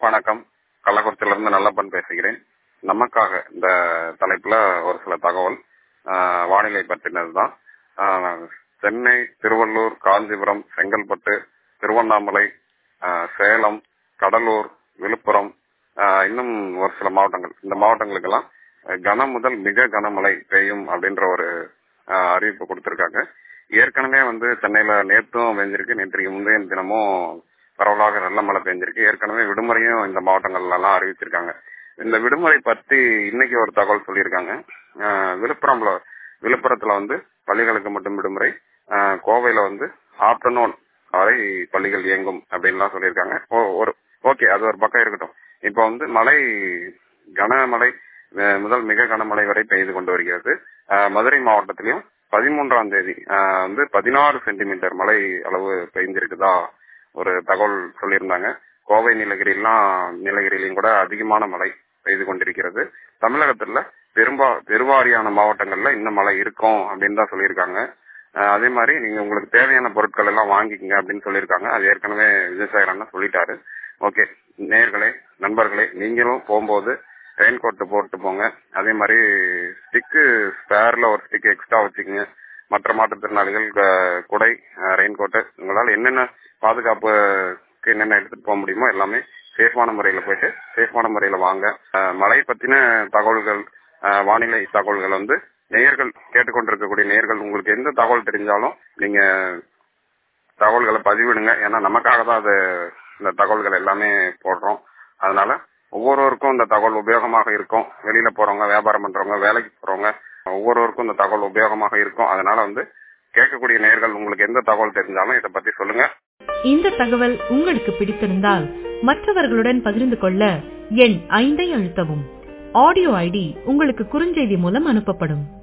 வணக்கம் கள்ளக்குறிச்சியிலிருந்து நல்லப்பன் பேசுகிறேன் நமக்காக இந்த தலைப்புல ஒரு சில தகவல் ஆஹ், வானிலை பற்றினது தான் சென்னை திருவள்ளூர் காஞ்சிபுரம் செங்கல்பட்டு திருவண்ணாமலை ஆஹ், சேலம் கடலூர் விழுப்புரம் ஆஹ், இன்னும் ஒரு சில மாவட்டங்கள் இந்த மாவட்டங்களுக்கெல்லாம் கன முதல் மிக கனமழை பெய்யும் அப்படின்ற ஒரு ஆஹ், அறிவிப்பு கொடுத்திருக்காங்க ஏற்கனவே வந்து சென்னையில நேற்றும் பெஞ்சிருக்கு நேற்றைக்கு முந்தைய தினமும் பரவலாக நல்ல மழை பெஞ்சிருக்கு ஏற்கனவே விடுமுறையும் இந்த மாவட்டங்கள்ல எல்லாம் அறிவிச்சிருக்காங்க இந்த விடுமுறை பத்தி இன்னைக்கு ஒரு தகவல் சொல்லியிருக்காங்க ஆஹ், விழுப்புரம்ல விழுப்புரத்துல வந்து பள்ளிகளுக்கு மட்டும் விடுமுறை ஆஹ், கோவையில வந்து ஆப்டர்நூன் வரை பள்ளிகள் இயங்கும் அப்படின்லாம் சொல்லியிருக்காங்க ஓ- ஒரு ஓகே அது ஒரு பக்கம் இருக்கட்டும் இப்போ வந்து மழை கனமழை அஹ், முதல் மிக கனமழை வரை பெய்து கொண்டு வருகிறது அஹ், மதுரை மாவட்டத்திலையும் பதிமூன்றாம் தேதி அஹ், வந்து பதினாறு சென்டிமீட்டர் மழை அளவு பெய்ஞ்சிருக்குதா ஒரு தகவல் சொல்லியிருந்தாங்க கோவை நீலகிரிலாம் நீலகிரியிலும் கூட அதிகமான மழை பெய்து கொண்டிருக்கிறது தமிழகத்துல பெரும்பா பெருவாரியான மாவட்டங்கள்ல இந்த மழை இருக்கும் அப்படின்னு தான் சொல்லியிருக்காங்க அஹ், அதே மாதிரி நீங்க உங்களுக்கு தேவையான பொருட்கள் எல்லாம் வாங்கிக்கங்க அப்படின்னு சொல்லியிருக்காங்க அது ஏற்கனவே விஜயசாகரன் சொல்லிட்டாரு ஓகே நேயர்களே நண்பர்களே நீங்களும் போகும்போது ரெயின் கோட் போட்டு போங்க அதே மாதிரி ஸ்டிக்கு ஸ்பேர்ல ஒரு ஸ்டிக் எக்ஸ்ட்ரா வச்சுக்கோங்க மற்ற மாற்றுத்திறனாளிகள் க- குடை ரெயின் கோட்டு உங்களால் என்னென்ன பாதுகாப்புக்கு என்னென்ன எடுத்துட்டு போக முடியுமோ எல்லாமே சேஃபான முறையில போயிட்டு சேஃபான முறையில வாங்க அஹ், மழை பத்தின தகவல்கள் அஹ், வானிலை தகவல்கள் வந்து நேயர்கள் கேட்டுக்கொண்டிருக்கக்கூடிய நேயர்கள் உங்களுக்கு எந்த தகவல் தெரிஞ்சாலும் நீங்க தகவல்களை பதிவிடுங்க ஏன்னா நமக்காக தான் அது இந்த தகவல்கள் எல்லாமே போடுறோம் அதனால ஒவ்வொருவருக்கும் இந்த தகவல் உபயோகமாக இருக்கும் வெளியில போறவங்க வியாபாரம் பண்றவங்க வேலைக்கு போறவங்க ஒவ்வொருவருக்கும் இந்த தகவல் உபயோகமாக இருக்கும் அதனால வந்து கேட்கக்கூடிய நேயர்கள் உங்களுக்கு எந்த தகவல் தெரிஞ்சாலும் இதை பத்தி சொல்லுங்க இந்த தகவல் உங்களுக்கு பிடித்திருந்தால் மற்றவர்களுடன் பகிர்ந்து கொள்ள எண் ஐந்தை அழுத்தவும் ஆடியோ ஐடி உங்களுக்கு குறுஞ்செய்தி மூலம் அனுப்பப்படும்